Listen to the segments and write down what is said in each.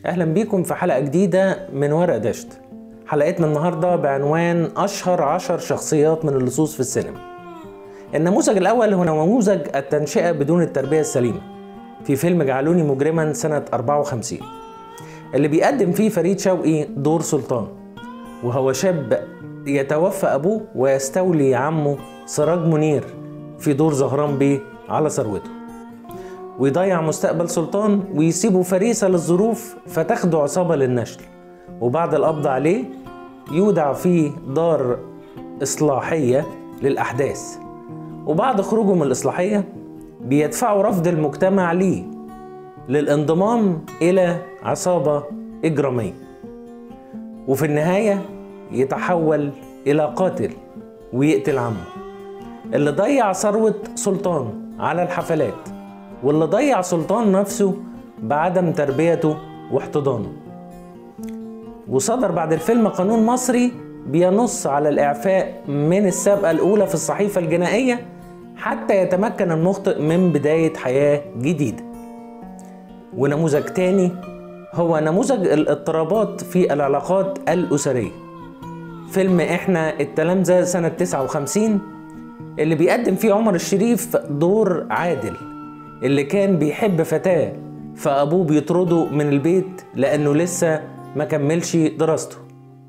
اهلا بيكم في حلقه جديده من ورق دشت حلقتنا النهارده بعنوان اشهر عشر شخصيات من اللصوص في السينما النموذج الاول هو نموذج التنشئه بدون التربيه السليمه في فيلم جعلوني مجرما سنه 54 اللي بيقدم فيه فريد شوقي دور سلطان وهو شاب يتوفى ابوه ويستولي عمه سراج منير في دور زهران بيه على ثروته ويضيع مستقبل سلطان ويسيبه فريسة للظروف فتاخده عصابة للنشل وبعد القبض عليه يودع في دار إصلاحية للأحداث وبعد خروجه من الإصلاحية بيدفعوا رفض المجتمع ليه للانضمام إلى عصابة إجرامية وفي النهاية يتحول إلى قاتل ويقتل عمه اللي ضيع ثروة سلطان على الحفلات واللي ضيع سلطان نفسه بعدم تربيته واحتضانه وصدر بعد الفيلم قانون مصري بينص على الإعفاء من السابقة الأولى في الصحيفة الجنائية حتى يتمكن المخطئ من بداية حياة جديدة ونموذج تاني هو نموذج الاضطرابات في العلاقات الأسرية فيلم إحنا التلامذة سنة 59 اللي بيقدم فيه عمر الشريف دور عادل اللي كان بيحب فتاة فأبوه بيطرده من البيت لأنه لسه ما كملش دراسته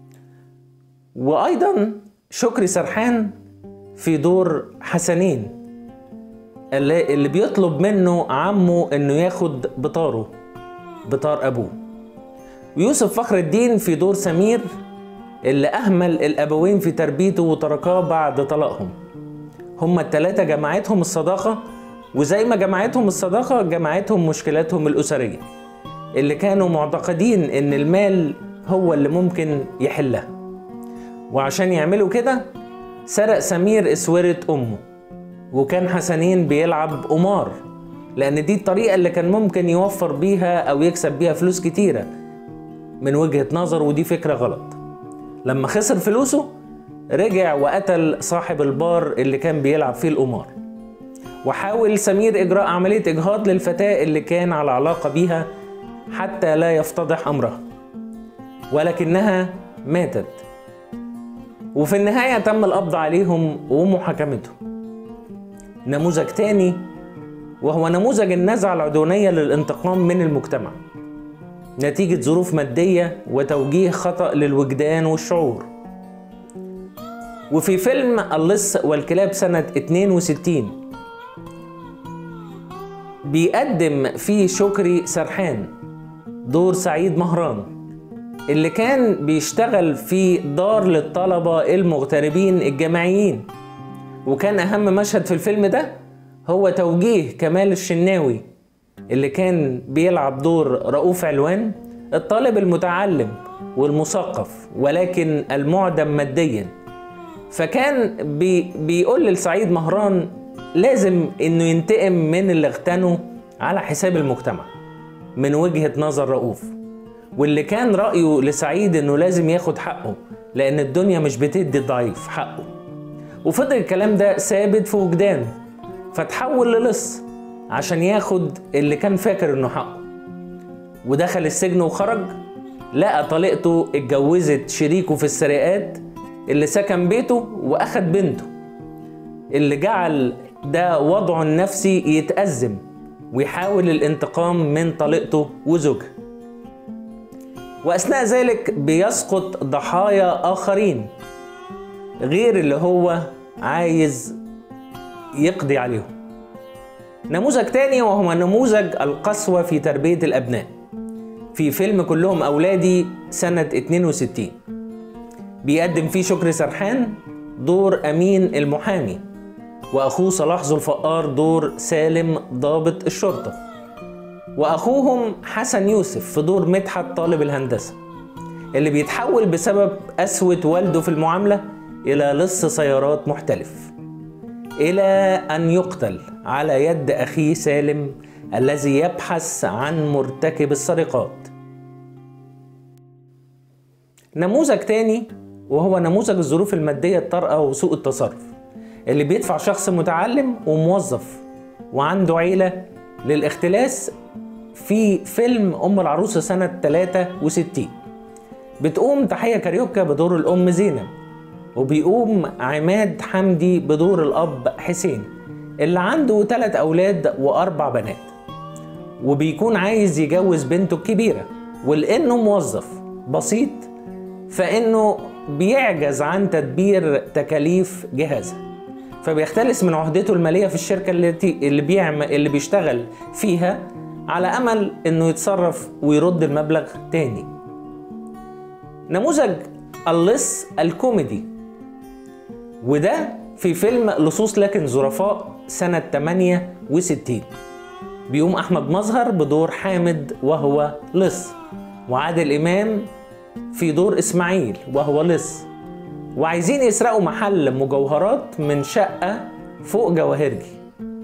وأيضا شكري سرحان في دور حسنين اللي, اللي بيطلب منه عمه انه ياخد بطاره بطار ابوه ويوسف فخر الدين في دور سمير اللي اهمل الابوين في تربيته وتركاه بعد طلاقهم هما التلاتة جمعتهم الصداقة وزي ما جمعتهم الصداقة جمعتهم مشكلاتهم الأسرية اللي كانوا معتقدين إن المال هو اللي ممكن يحلها وعشان يعملوا كده سرق سمير اسورة أمه وكان حسنين بيلعب قمار لأن دي الطريقة اللي كان ممكن يوفر بيها أو يكسب بيها فلوس كتيرة من وجهة نظر ودي فكرة غلط لما خسر فلوسه رجع وقتل صاحب البار اللي كان بيلعب فيه القمار وحاول سمير إجراء عملية إجهاض للفتاة اللي كان على علاقة بيها حتى لا يفتضح أمرها ولكنها ماتت وفي النهاية تم القبض عليهم ومحاكمتهم نموذج تاني وهو نموذج النزعة العدوانية للانتقام من المجتمع نتيجة ظروف مادية وتوجيه خطأ للوجدان والشعور وفي فيلم اللص والكلاب سنة 62 بيقدم فيه شكري سرحان دور سعيد مهران اللي كان بيشتغل في دار للطلبة المغتربين الجامعيين وكان أهم مشهد في الفيلم ده هو توجيه كمال الشناوي اللي كان بيلعب دور رؤوف علوان الطالب المتعلم والمثقف ولكن المعدم ماديا فكان بي بيقول لسعيد مهران لازم انه ينتقم من اللي اغتنوا على حساب المجتمع من وجهة نظر رؤوف واللي كان رأيه لسعيد انه لازم ياخد حقه لان الدنيا مش بتدي الضعيف حقه وفضل الكلام ده ثابت في وجدانه فتحول للص عشان ياخد اللي كان فاكر انه حقه ودخل السجن وخرج لقى طليقته اتجوزت شريكه في السرقات اللي سكن بيته واخد بنته اللي جعل ده وضعه النفسي يتأزم ويحاول الانتقام من طليقته وزوجها وأثناء ذلك بيسقط ضحايا آخرين غير اللي هو عايز يقضي عليهم نموذج تاني وهو نموذج القسوة في تربية الأبناء في فيلم كلهم أولادي سنة 62 بيقدم فيه شكري سرحان دور أمين المحامي وأخوه صلاح ذو الفقار دور سالم ضابط الشرطة وأخوهم حسن يوسف في دور مدحت طالب الهندسة اللي بيتحول بسبب قسوة والده في المعاملة إلى لص سيارات محتلف إلى أن يقتل على يد أخيه سالم الذي يبحث عن مرتكب السرقات نموذج تاني وهو نموذج الظروف المادية الطارئة وسوء التصرف اللي بيدفع شخص متعلم وموظف وعنده عيلة للاختلاس في فيلم أم العروسة سنة 63 بتقوم تحية كاريوكا بدور الأم زينب وبيقوم عماد حمدي بدور الأب حسين اللي عنده ثلاث أولاد وأربع بنات وبيكون عايز يجوز بنته الكبيرة ولأنه موظف بسيط فإنه بيعجز عن تدبير تكاليف جهازها فبيختلس من عهدته المالية في الشركة التي اللي بيعمل اللي بيشتغل فيها على أمل إنه يتصرف ويرد المبلغ تاني نموذج اللص الكوميدي وده في فيلم لصوص لكن ظرفاء سنة 68 بيقوم أحمد مظهر بدور حامد وهو لص وعادل إمام في دور إسماعيل وهو لص وعايزين يسرقوا محل مجوهرات من شقة فوق جواهرجي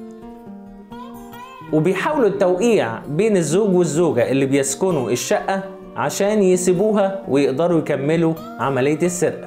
وبيحاولوا التوقيع بين الزوج والزوجة اللي بيسكنوا الشقة عشان يسيبوها ويقدروا يكملوا عملية السرقة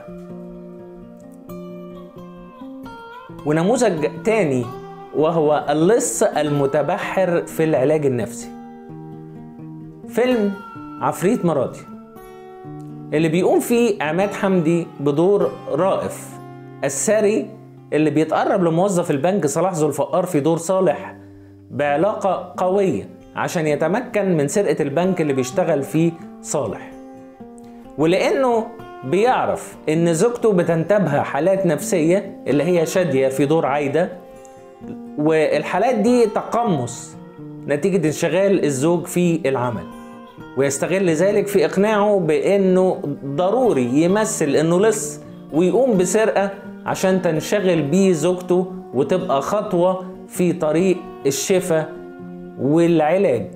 ونموذج تاني وهو اللص المتبحر في العلاج النفسي فيلم عفريت مراتي اللي بيقوم فيه عماد حمدي بدور رائف السري اللي بيتقرب لموظف البنك صلاح ذو الفقار في دور صالح بعلاقة قوية عشان يتمكن من سرقة البنك اللي بيشتغل فيه صالح ولأنه بيعرف إن زوجته بتنتابها حالات نفسية اللي هي شادية في دور عايدة والحالات دي تقمص نتيجة انشغال الزوج في العمل ويستغل ذلك في إقناعه بأنه ضروري يمثل أنه لص ويقوم بسرقة عشان تنشغل بيه زوجته وتبقى خطوة في طريق الشفاء والعلاج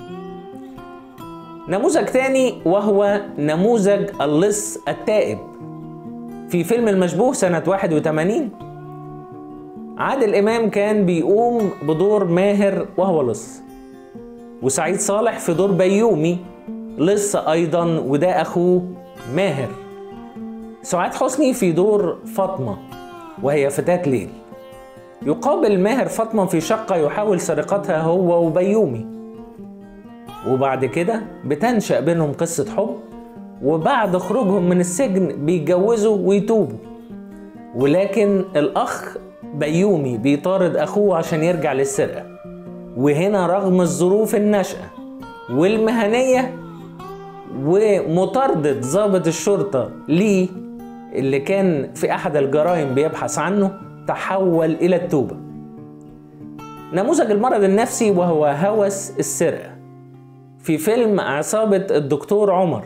نموذج تاني وهو نموذج اللص التائب في فيلم المشبوه سنة 81 عادل إمام كان بيقوم بدور ماهر وهو لص وسعيد صالح في دور بيومي لص أيضا وده أخوه ماهر سعاد حسني في دور فاطمة وهي فتاة ليل يقابل ماهر فاطمة في شقة يحاول سرقتها هو وبيومي وبعد كده بتنشأ بينهم قصة حب وبعد خروجهم من السجن بيتجوزوا ويتوبوا ولكن الأخ بيومي بيطارد أخوه عشان يرجع للسرقة وهنا رغم الظروف النشأة والمهنية ومطاردة ضابط الشرطة ليه اللي كان في أحد الجرائم بيبحث عنه تحول إلى التوبة نموذج المرض النفسي وهو هوس السرقة في فيلم عصابة الدكتور عمر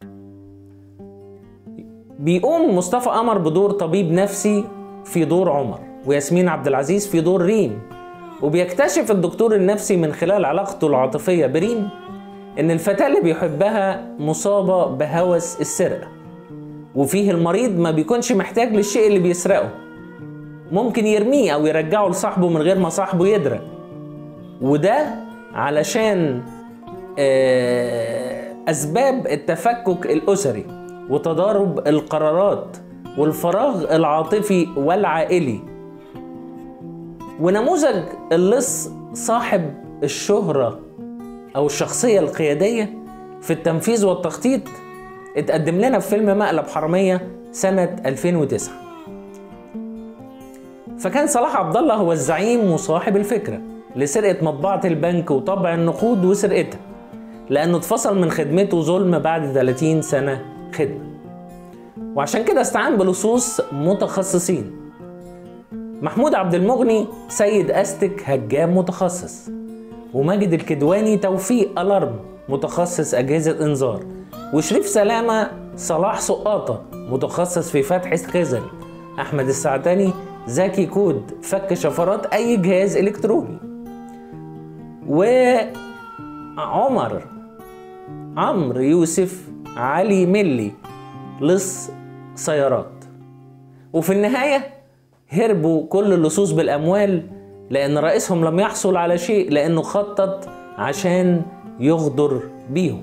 بيقوم مصطفى قمر بدور طبيب نفسي في دور عمر وياسمين عبد العزيز في دور ريم وبيكتشف الدكتور النفسي من خلال علاقته العاطفية بريم إن الفتاة اللي بيحبها مصابة بهوس السرقة وفيه المريض ما بيكونش محتاج للشيء اللي بيسرقه ممكن يرميه أو يرجعه لصاحبه من غير ما صاحبه يدرك وده علشان أسباب التفكك الأسري وتضارب القرارات والفراغ العاطفي والعائلي ونموذج اللص صاحب الشهرة أو الشخصية القيادية في التنفيذ والتخطيط اتقدم لنا في فيلم مقلب حرامية سنة 2009 فكان صلاح عبد الله هو الزعيم وصاحب الفكرة لسرقة مطبعة البنك وطبع النقود وسرقتها لأنه اتفصل من خدمته ظلم بعد 30 سنة خدمة وعشان كده استعان بلصوص متخصصين محمود عبد المغني سيد أستك هجام متخصص وماجد الكدواني توفيق ألارم متخصص أجهزة إنذار وشريف سلامة صلاح سقاطة متخصص في فتح خزن أحمد السعداني زكي كود فك شفرات أي جهاز إلكتروني وعمر عمرو يوسف علي ملي لص سيارات وفي النهاية هربوا كل اللصوص بالأموال لأن رئيسهم لم يحصل على شيء لأنه خطط عشان يغدر بيهم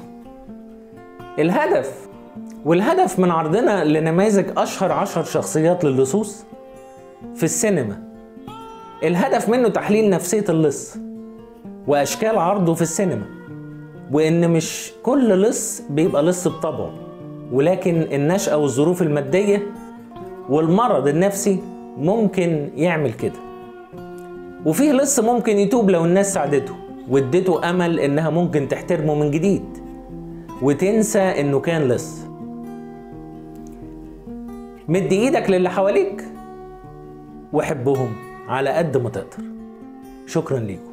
الهدف والهدف من عرضنا لنماذج أشهر عشر شخصيات للصوص في السينما الهدف منه تحليل نفسية اللص وأشكال عرضه في السينما وإن مش كل لص بيبقى لص بطبعه ولكن النشأة والظروف المادية والمرض النفسي ممكن يعمل كده وفيه لص ممكن يتوب لو الناس ساعدته وادته امل انها ممكن تحترمه من جديد وتنسى انه كان لص مد ايدك للي حواليك وحبهم على قد ما تقدر شكرا ليكم